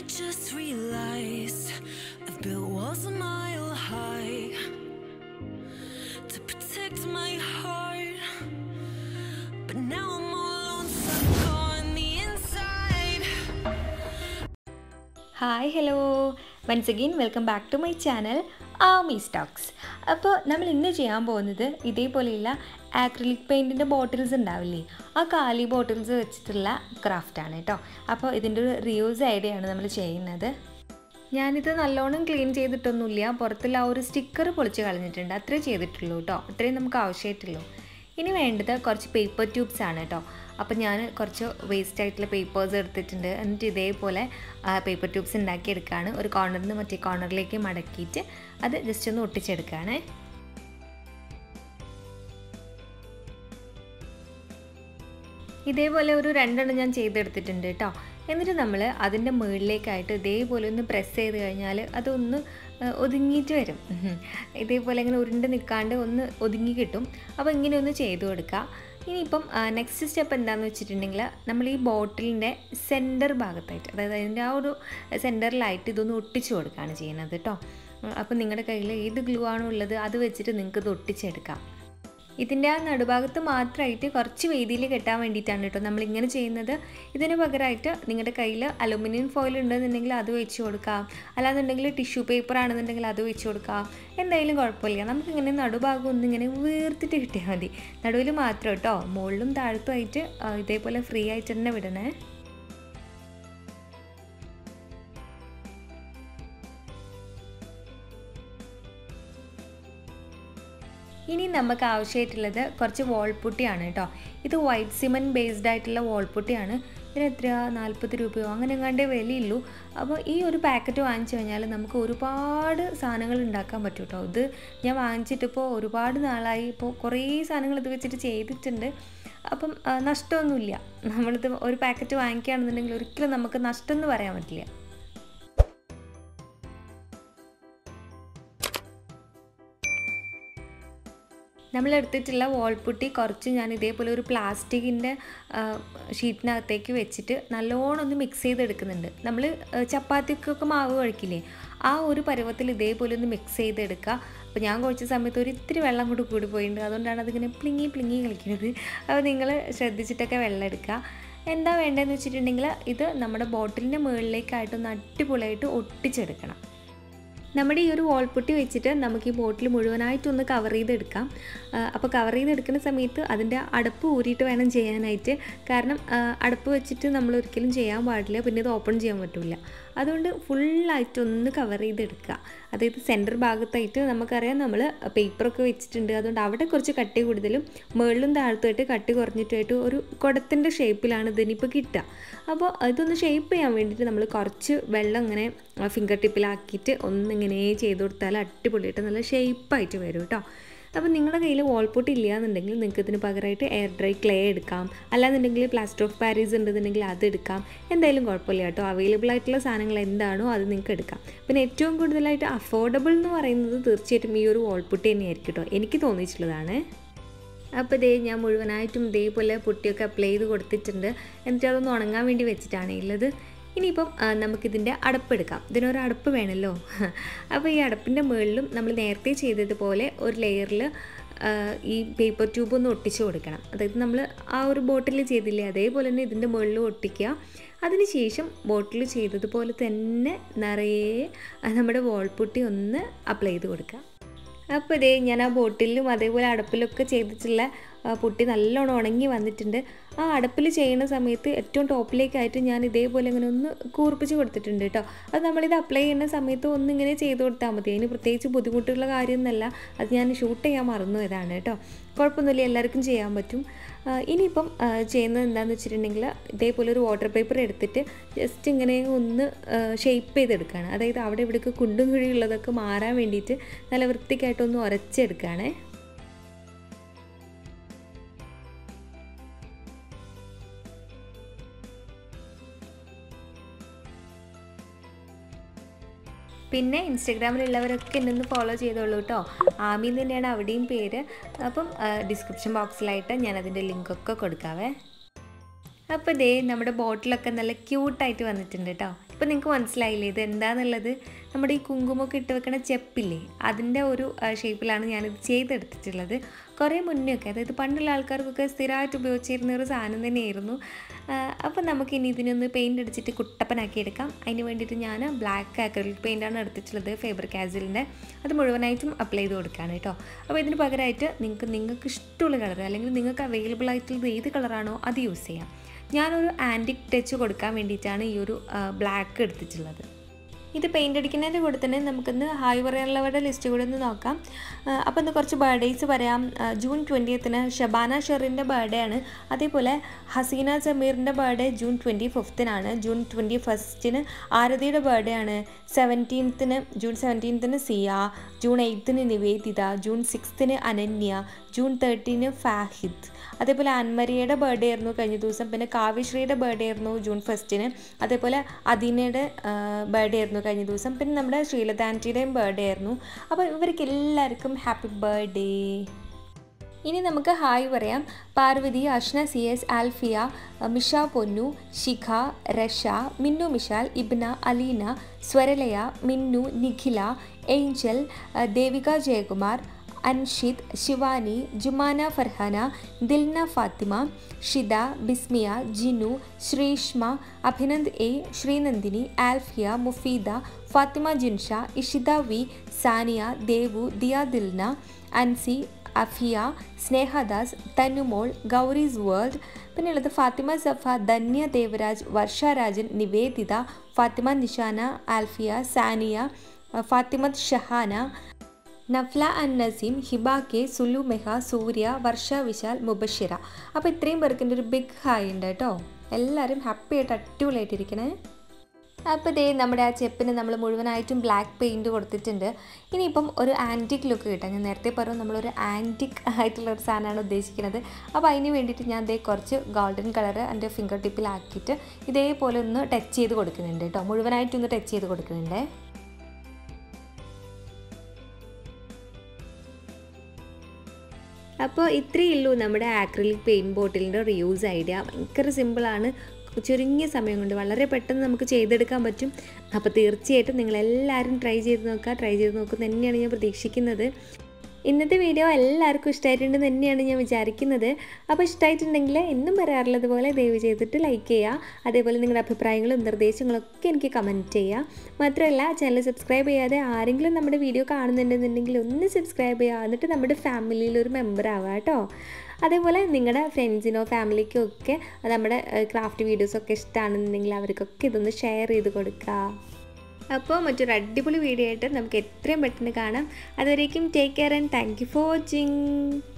just realized I've built walls a mile high to protect my heart. But now I'm all alone, stuck on the inside. Hi hello once again welcome back to my channel Amy Stokes അപ്പോൾ നമ്മൾ ഇന്ന് ചെയ്യാൻ പോകുന്നത് ഇതേപോലെയുള്ള acrylic പെയിൻറ്റിൻ്റെ bottles ഉണ്ടാവില്ലേ ആ കാലി bottles വെച്ചിട്ടുള്ള ക്രാഫ്റ്റാണ് കേട്ടോ അപ്പോൾ ഇതിൻ്റെ ഒരു റിയൂസ് ഐഡിയ ആണ് നമ്മൾ ചെയ്യുന്നത് ഞാനിത് നല്ലോണം ക്ലീൻ ചെയ്തിട്ടൊന്നുമില്ല പുറത്തുള്ള ആ ഒരു സ്റ്റിക്കർ പൊളിച്ച് കളഞ്ഞിട്ടുണ്ട് അത്രേ ചെയ്തിട്ടുള്ളൂ കേട്ടോ അത്രയും നമുക്ക് ആവശ്യമായിട്ടുള്ളൂ ഇനി വേണ്ടത് കുറച്ച് പേപ്പർ ട്യൂബ്സ് ആണ് കേട്ടോ അപ്പോൾ ഞാൻ കുറച്ച് വേസ്റ്റ് ആയിട്ടുള്ള പേപ്പേഴ്സ് എടുത്തിട്ടുണ്ട് എന്നിട്ട് ഇതേപോലെ പേപ്പർ ട്യൂബ്സ് ഉണ്ടാക്കിയെടുക്കുകയാണ് ഒരു കോർണറിൽ നിന്ന് മറ്റേ കോർണറിലേക്ക് മടക്കിയിട്ട് അത് ജസ്റ്റ് ഒന്ന് ഒട്ടിച്ചെടുക്കുകയാണ് ഇതേപോലെ ഒരു രണ്ടെണ്ണം ഞാൻ ചെയ്തെടുത്തിട്ടുണ്ട് കേട്ടോ എന്നിട്ട് നമ്മൾ അതിൻ്റെ മുകളിലേക്കായിട്ട് ഇതേപോലെ ഒന്ന് പ്രസ് ചെയ്ത് കഴിഞ്ഞാൽ അതൊന്ന് ഏഹ്, ഒതുങ്ങിയിട്ട് വരും ഉം. ഇതേപോലെ ഇങ്ങനെ ഉരുണ്ട് നിൽക്കാണ്ട് ഒന്ന് ഒതുങ്ങി കിട്ടും അപ്പോൾ ഇങ്ങനെ ഒന്ന് ചെയ്തു കൊടുക്കുക ഇനിയിപ്പം നെക്സ്റ്റ് സ്റ്റെപ്പ് എന്താണെന്ന് വെച്ചിട്ടുണ്ടെങ്കിൽ നമ്മൾ ഈ ബോട്ടിലിൻ്റെ സെൻറ്റർ ഭാഗത്തായിട്ട് അതായത് അതിൻ്റെ ആ ഒരു സെൻറ്ററിലായിട്ട് ഇതൊന്ന് ഒട്ടിച്ചു കൊടുക്കുകയാണ് ചെയ്യുന്നത് കേട്ടോ അപ്പോൾ നിങ്ങളുടെ കയ്യിൽ ഏത് ഗ്ലൂ ആണോ ഉള്ളത് അത് വെച്ചിട്ട് നിങ്ങൾക്ക് ഇത് ഒട്ടിച്ചെടുക്കാം ഇതിൻ്റെ ആ നടുഭാഗത്ത് മാത്രമായിട്ട് കുറച്ച് വീതിയിൽ കെട്ടാൻ വേണ്ടിയിട്ടാണ് കേട്ടോ നമ്മളിങ്ങനെ ചെയ്യുന്നത് ഇതിന് പകരമായിട്ട് നിങ്ങളുടെ കയ്യിൽ അലുമിനിയം ഫോയിൽ ഉണ്ടെന്നുണ്ടെങ്കിൽ അത് വെച്ച് കൊടുക്കാം അല്ലാന്നുണ്ടെങ്കിൽ ടിഷ്യൂ പേപ്പർ ആണെന്നുണ്ടെങ്കിൽ അത് വെച്ച് കൊടുക്കാം എന്തായാലും കുഴപ്പമില്ല നമുക്കിങ്ങനെ നടുഭാഗം ഒന്നിങ്ങനെ വീർത്തിട്ട് കിട്ടിയാൽ മതി നടുവിൽ മാത്രം കേട്ടോ മുകളിലും താഴത്തുമായിട്ട് ആ, ഇതേപോലെ ഫ്രീ ആയിട്ട് തന്നെ വിടണേ ഇനി നമുക്ക് ആവശ്യമായിട്ടുള്ളത് കുറച്ച് വാൾപുട്ടിയാണ് കേട്ടോ ഇത് വൈറ്റ് സിമൻറ്റ് ബേസ്ഡ് ആയിട്ടുള്ള വാൾപുട്ടിയാണ് ഇതിന് എത്ര നാൽപ്പത് രൂപയോ അങ്ങനെ എങ്ങാണ്ടേ വിലയുള്ളൂ അപ്പോൾ ഈ ഒരു പാക്കറ്റ് വാങ്ങിച്ചു കഴിഞ്ഞാൽ നമുക്ക് ഒരുപാട് സാധനങ്ങൾ ഉണ്ടാക്കാൻ പറ്റും കേട്ടോ ഇത് ഞാൻ വാങ്ങിച്ചിട്ടിപ്പോൾ ഒരുപാട് നാളായി ഇപ്പോൾ കുറേ സാധനങ്ങൾ ഇത് വെച്ചിട്ട് ചെയ്തിട്ടുണ്ട് അപ്പം ആ, നഷ്ടമൊന്നുമില്ല നമ്മളിത് ഒരു പാക്കറ്റ് വാങ്ങിക്കുകയാണെന്നുണ്ടെങ്കിൽ ഒരിക്കലും നമുക്ക് നഷ്ടം എന്ന് പറയാൻ പറ്റില്ല നമ്മൾ എടുത്തിട്ടുള്ള വാൾപുട്ടി കുറച്ച് ഞാൻ ഇതേപോലെ ഒരു പ്ലാസ്റ്റിക്കിൻ്റെ ഷീറ്റിനകത്തേക്ക് വെച്ചിട്ട് നല്ലോണം ഒന്ന് മിക്സ് ചെയ്തെടുക്കുന്നുണ്ട് നമ്മൾ ചപ്പാത്തിക്കൊക്കെ മാവ് കഴിക്കില്ലേ ആ ഒരു പരുവത്തിൽ ഇതേപോലെ ഒന്ന് മിക്സ് ചെയ്തെടുക്കുക അപ്പോൾ ഞാൻ കുഴിച്ച സമയത്ത് ഒരു ഇത്തിരി വെള്ളം കൂടി കൂടി പോയിട്ടുണ്ട് അതുകൊണ്ടാണ് അതിങ്ങനെ പ്ലിങ്ങി പ്ലിങ്ങി കളിക്കുന്നത് അപ്പോൾ നിങ്ങൾ ശ്രദ്ധിച്ചിട്ടൊക്കെ വെള്ളം എടുക്കുക എന്താ വേണ്ടതെന്ന് വെച്ചിട്ടുണ്ടെങ്കിൽ ഇത് നമ്മുടെ ബോട്ടിലിൻ്റെ മുകളിലേക്കായിട്ടൊന്ന് അടിപൊളിയായിട്ട് ഒട്ടിച്ചെടുക്കണം നമ്മുടെ ഈ ഒരു വാൾപുട്ടി വെച്ചിട്ട് നമുക്ക് ഈ ബോട്ടിൽ മുഴുവനായിട്ടൊന്ന് കവർ ചെയ്തെടുക്കാം അപ്പോൾ കവർ ചെയ്തെടുക്കുന്ന സമയത്ത് അതിൻ്റെ അടപ്പ് ഊരിയിട്ട് വേണം ചെയ്യാനായിട്ട് കാരണം ആ, അടപ്പ് വെച്ചിട്ട് നമ്മൾ ഒരിക്കലും ചെയ്യാൻ പാടില്ല പിന്നെ ഇത് ഓപ്പൺ ചെയ്യാൻ പറ്റില്ല അതുകൊണ്ട് ഫുള്ളായിട്ടൊന്ന് കവർ ചെയ്തെടുക്കുക അതായത് സെൻറ്റർ ഭാഗത്തായിട്ട് നമുക്കറിയാം നമ്മൾ പേപ്പറൊക്കെ വെച്ചിട്ടുണ്ട് അതുകൊണ്ട് അവിടെ കുറച്ച് കട്ടി കൂടുതലും മുകളിലും താഴത്തുമായിട്ട് കട്ടി കുറഞ്ഞിട്ടായിട്ട് ഒരു കുടത്തിൻ്റെ ഷേപ്പിലാണ് ഇതിനിപ്പോൾ കിട്ടുക അപ്പോൾ ഇതൊന്ന് ഷേപ്പ് ചെയ്യാൻ വേണ്ടിയിട്ട് നമ്മൾ കുറച്ച് വെള്ളം ഇങ്ങനെ ഫിംഗർ ടിപ്പിലാക്കിയിട്ട് ഒന്നിങ്ങനെ ചെയ്ത് കൊടുത്താൽ അടിപൊളിയായിട്ട് നല്ല ഷേപ്പായിട്ട് വരും കേട്ടോ അപ്പോൾ നിങ്ങളുടെ കയ്യിൽ വാൾപൊട്ട് ഇല്ല എന്നുണ്ടെങ്കിൽ നിങ്ങൾക്ക് ഇതിന് പകരമായിട്ട് എയർ ഡ്രൈ ക്ലേ എടുക്കാം അല്ലാന്നുണ്ടെങ്കിൽ പ്ലാസ്റ്റർ ഓഫ് പാരീസ് ഉണ്ടെന്നുണ്ടെങ്കിൽ അത് എടുക്കാം എന്തായാലും കുഴപ്പമില്ല കേട്ടോ അവൈലബിൾ ആയിട്ടുള്ള സാധനങ്ങൾ എന്താണോ അത് നിങ്ങൾക്ക് എടുക്കാം പിന്നെ ഏറ്റവും കൂടുതലായിട്ട് അഫോർഡബിൾ എന്ന് പറയുന്നത് തീർച്ചയായിട്ടും ഈ ഒരു വാൾപുട്ടി തന്നെയായിരിക്കും കേട്ടോ എനിക്ക് തോന്നിയിട്ടുള്ളതാണ് അപ്പോൾ ഇതേ ഞാൻ മുഴുവനായിട്ടും ഇതേപോലെ പുട്ടിയൊക്കെ അപ്ലൈ ചെയ്ത് കൊടുത്തിട്ടുണ്ട് എന്നിട്ട് അതൊന്ന് ഉണങ്ങാൻ വേണ്ടി വെച്ചിട്ടാണ് ഉള്ളത് ഇനിയിപ്പം ആ, നമുക്കിതിൻ്റെ അടപ്പെടുക്കാം ഇതിനൊരു അടപ്പ് വേണമല്ലോ അപ്പോൾ ഈ അടപ്പിൻ്റെ മുകളിലും നമ്മൾ നേരത്തെ ചെയ്തതുപോലെ ഒരു ലെയറിൽ ഈ പേപ്പർ ട്യൂബ് ഒന്ന് ഒട്ടിച്ച് കൊടുക്കണം അതായത് നമ്മൾ ആ ഒരു ബോട്ടിൽ ചെയ്തില്ലേ അതേപോലെ തന്നെ ഇതിൻ്റെ മുകളിൽ ഒട്ടിക്കുക അതിനുശേഷം ബോട്ടിൽ ചെയ്തതുപോലെ തന്നെ നിറയെ ആ, നമ്മുടെ വാൾപുട്ടി ഒന്ന് അപ്ലൈ ചെയ്ത് കൊടുക്കുക അപ്പോൾ ഇതേ ഞാൻ ആ ബോട്ടിലും അതേപോലെ അടപ്പിലൊക്കെ ചെയ്തിട്ടുള്ള ആ, പുട്ടി നല്ലോണം ഉണങ്ങി വന്നിട്ടുണ്ട് ആ അടപ്പിൽ ചെയ്യുന്ന സമയത്ത് ഏറ്റവും ടോപ്പിലേക്കായിട്ട് ഞാൻ ഇതേപോലെ ഇങ്ങനെ ഒന്ന് കൂർപ്പിച്ച് കൊടുത്തിട്ടുണ്ട് കേട്ടോ അത് നമ്മളിത് അപ്ലൈ ചെയ്യുന്ന സമയത്ത് ഒന്നിങ്ങനെ ചെയ്ത് കൊടുത്താൽ മതി അതിന് പ്രത്യേകിച്ച് ബുദ്ധിമുട്ടുള്ള കാര്യമൊന്നുമല്ല അത് ഞാൻ ഷൂട്ട് ചെയ്യാൻ മറന്നു ഇതാണ് കേട്ടോ കുഴപ്പമൊന്നുമില്ല എല്ലാവർക്കും ചെയ്യാൻ പറ്റും ആ, ഇനിയിപ്പം ആ, ചെയ്യുന്നത് എന്താണെന്ന് വെച്ചിട്ടുണ്ടെങ്കിൽ ഇതേപോലെ ഒരു വാട്ടർ പേപ്പർ എടുത്തിട്ട് ജസ്റ്റ് ഇങ്ങനെ ഒന്ന് ഷേപ്പ് ചെയ്തെടുക്കുകയാണ് അതായത് അവിടെ ഇവിടെയൊക്കെ കുണ്ടും കുഴിയുള്ളതൊക്കെ മാറാൻ വേണ്ടിയിട്ട് നല്ല വൃത്തിക്കായിട്ടൊന്ന് ഉരച്ചെടുക്കുകയാണേ പിന്നെ ഇൻസ്റ്റഗ്രാമിലുള്ളവരൊക്കെ എന്നെ ഒന്ന് ഫോളോ ചെയ്തോളൂ കേട്ടോ ആമി എന്ന് തന്നെയാണ് അവിടെയും പേര് അപ്പം ഡിസ്ക്രിപ്ഷൻ ബോക്സിലായിട്ട് ഞാൻ അതിൻ്റെ ലിങ്കൊക്കെ കൊടുക്കാവേ അപ്പോൾ ദേ നമ്മുടെ ബോട്ടിലൊക്കെ നല്ല ക്യൂട്ടായിട്ട് വന്നിട്ടുണ്ട് കേട്ടോ ഇപ്പം നിങ്ങൾക്ക് മനസ്സിലായില്ലേ ഇത് എന്താണെന്നുള്ളത് നമ്മുടെ ഈ കുങ്കുമൊക്കെ ഇട്ട് വെക്കണ ചെപ്പില്ലേ അതിൻ്റെ ഒരു ഷേപ്പിലാണ് ഞാനിത് ചെയ്തെടുത്തിട്ടുള്ളത് കുറേ മുന്നേ ഒക്കെ അതായത് പണ്ടുള്ള ആൾക്കാർക്കൊക്കെ സ്ഥിരമായിട്ട് ഉപയോഗിച്ചിരുന്ന ഒരു സാധനം തന്നെയായിരുന്നു അപ്പം നമുക്ക് ഇനി ഇതിനൊന്ന് പെയിൻ്റ് അടിച്ചിട്ട് കുട്ടപ്പനാക്കി എടുക്കാം അതിന് വേണ്ടിയിട്ട് ഞാൻ ബ്ലാക്ക് ആക്രിലിക് പെയിൻ്റാണ് എടുത്തിട്ടുള്ളത് ഫേബർ കാസിലിൻ്റെ അത് മുഴുവനായിട്ടും അപ്ലൈ ചെയ്ത് കൊടുക്കുകയാണ് കേട്ടോ അപ്പോൾ ഇതിന് പകരമായിട്ട് നിങ്ങൾക്ക് നിങ്ങൾക്ക് ഇഷ്ടമുള്ള കളർ അല്ലെങ്കിൽ നിങ്ങൾക്ക് അവൈലബിൾ ആയിട്ടുള്ളത് ഏത് കളറാണോ അത് യൂസ് ചെയ്യാം ഞാനൊരു ആൻറ്റിക് ടച്ച് കൊടുക്കാൻ വേണ്ടിയിട്ടാണ് ഈ ഒരു ബ്ലാക്ക് എടുത്തിട്ടുള്ളത് ഇത് പെയിൻ്റ് അടിക്കുന്നതിൻ്റെ കൂടെ തന്നെ നമുക്കിന്ന് ഹായ് പറയാനുള്ളവരുടെ ലിസ്റ്റ് കൂടെ ഒന്ന് നോക്കാം അപ്പോൾ ഇന്ന് കുറച്ച് ബർത്ത്ഡേയ്സ് പറയാം ആ, ജൂൺ ട്വൻറ്റിയത്തിന് ഷബാന ഷെറിൻ്റെ ബർത്ത്ഡേ ആണ് അതേപോലെ ഹസീന സമീറിൻ്റെ ബർത്ത്ഡേ ജൂൺ ട്വൻറ്റി ഫിഫ്തിനാണ് ജൂൺ ട്വൻറ്റി ഫസ്റ്റിന് ആരതിയുടെ ബർത്ത്ഡേ ആണ് സെവൻറ്റീൻത്തിന് ജൂൺ സെവൻറ്റീൻത്തിന് സിയ ജൂൺ എയ്ത്തിന് നിവേദിത ജൂൺ സിക്സ്ത്തിന് അനന്യ ജൂൺ തേർട്ടീന് ഫാഹിദ് അതേപോലെ അൻമരിയയുടെ ബർത്ത്ഡേ ആയിരുന്നു കഴിഞ്ഞ ദിവസം പിന്നെ കാവ്യശ്രീയുടെ ബർത്ത്ഡേ ആയിരുന്നു ജൂൺ ഫസ്റ്റിന് അതേപോലെ അദീനയുടെ ബർത്ത്ഡേ ആയിരുന്നു കഴിഞ്ഞ ദിവസം പിന്നെ നമ്മുടെ ശ്രീലത ആൻറ്റിയുടെയും ബർത്ത്ഡേ ആയിരുന്നു അപ്പോൾ ഇവർക്ക് എല്ലാവർക്കും ഹാപ്പി ബർത്ത്ഡേ ഇനി നമുക്ക് ഹായ് പറയാം Parvathy Ashna C S Alfiya Misha Ponnu Shikha Rasha Minnu Mishal Ibna Aleena Swaralaya Minnu Nikhila Angel Devika Jayakumar Anshid Shivani Jumana Farhana Dilna Fathima Shida Bismiya Jinu Sreeshma Abhinand A Sreenandini Alfiya Mufeeda Fathima Jinsha Ishita V Saniya Devu Diya Dilna Ansi Afiya Snehadas Thannumol Gauri's world പിന്നെ ഉള്ളത് ഫാത്തിമ സഫ ധന്യ ദേവരാജ് വർഷ രാജൻ നിവേദിത ഫാത്തിമ നിഷാന ആൽഫിയ സാനിയ ഫാത്തിമത്ത് ഷഹാന നഫ്ല അൻ നസീം ഹിബ കെ സുലു മെഹ സൂര്യ വർഷ വിശാൽ മുബഷിറ അപ്പോൾ ഇത്രയും പേർക്ക് എൻ്റെ ഒരു ബിഗ് ഹായ് ഉണ്ട് കേട്ടോ എല്ലാവരും ഹാപ്പി ആയിട്ട് അടിപൊളിയായിട്ടിരിക്കണേ അപ്പോൾ ദേ നമ്മുടെ ആ ചെപ്പിന് നമ്മൾ മുഴുവനായിട്ടും ബ്ലാക്ക് പെയിൻറ് കൊടുത്തിട്ടുണ്ട് ഇനിയിപ്പം ഒരു ആൻറ്റിക് ലുക്ക് കിട്ടാം ഞാൻ നേരത്തെ പറഞ്ഞു നമ്മളൊരു ആൻറ്റിക് ആയിട്ടുള്ള ഒരു സാധനമാണ് ഉദ്ദേശിക്കുന്നത് അപ്പോൾ അതിന് വേണ്ടിയിട്ട് ഞാൻ ദേ കുറച്ച് ഗോൾഡൻ കളർ എൻ്റെ ഫിംഗർ ടിപ്പിലാക്കിയിട്ട് ഇതേപോലെ ഒന്ന് ടച്ച് ചെയ്ത് കൊടുക്കുന്നുണ്ട് കേട്ടോ മുഴുവനായിട്ടൊന്ന് ടച്ച് ചെയ്ത് കൊടുക്കുന്നുണ്ട് അപ്പോൾ ഇത്രയേ ഉള്ളൂ നമ്മുടെ ആക്രിലിക് പെയിൻറ്റ് ബോട്ടിലിൻ്റെ റിയൂസ് ഐഡിയ ഭയങ്കര സിമ്പിളാണ് ചുരുങ്ങിയ സമയം കൊണ്ട് വളരെ പെട്ടെന്ന് നമുക്ക് ചെയ്തെടുക്കാൻ പറ്റും അപ്പോൾ തീർച്ചയായിട്ടും നിങ്ങളെല്ലാവരും ട്രൈ ചെയ്ത് നോക്കുക ട്രൈ ചെയ്ത് നോക്കും തന്നെയാണ് ഞാൻ പ്രതീക്ഷിക്കുന്നത് ഇന്നത്തെ വീഡിയോ എല്ലാവർക്കും ഇഷ്ടമായിട്ടുണ്ടെന്ന് തന്നെയാണ് ഞാൻ വിചാരിക്കുന്നത് അപ്പോൾ ഇഷ്ടമായിട്ടുണ്ടെങ്കിൽ എന്നും പറയാറുള്ളത് പോലെ ദയവ് ചെയ്തിട്ട് ലൈക്ക് ചെയ്യുക അതേപോലെ നിങ്ങളുടെ അഭിപ്രായങ്ങളും നിർദ്ദേശങ്ങളൊക്കെ എനിക്ക് കമൻറ്റ് ചെയ്യുക മാത്രമല്ല ചാനൽ സബ്സ്ക്രൈബ് ചെയ്യാതെ ആരെങ്കിലും നമ്മുടെ വീഡിയോ കാണുന്നുണ്ടെന്നുണ്ടെങ്കിൽ ഒന്ന് സബ്സ്ക്രൈബ് ചെയ്യുക എന്നിട്ട് നമ്മുടെ ഫാമിലിയിൽ ഒരു മെമ്പർ ആവുക കേട്ടോ അതേപോലെ നിങ്ങളുടെ ഫ്രണ്ട്സിനോ ഫാമിലിക്കോ ഒക്കെ നമ്മുടെ ക്രാഫ്റ്റ് വീഡിയോസൊക്കെ ഇഷ്ടമാണെന്നുണ്ടെങ്കിൽ അവർക്കൊക്കെ ഇതൊന്ന് ഷെയർ ചെയ്ത് കൊടുക്കുക അപ്പോൾ മറ്റൊരു അടിപൊളി വീഡിയോ ആയിട്ട് നമുക്ക് എത്രയും പെട്ടെന്ന് കാണാം അതുവരേക്കും take care and thank you for watching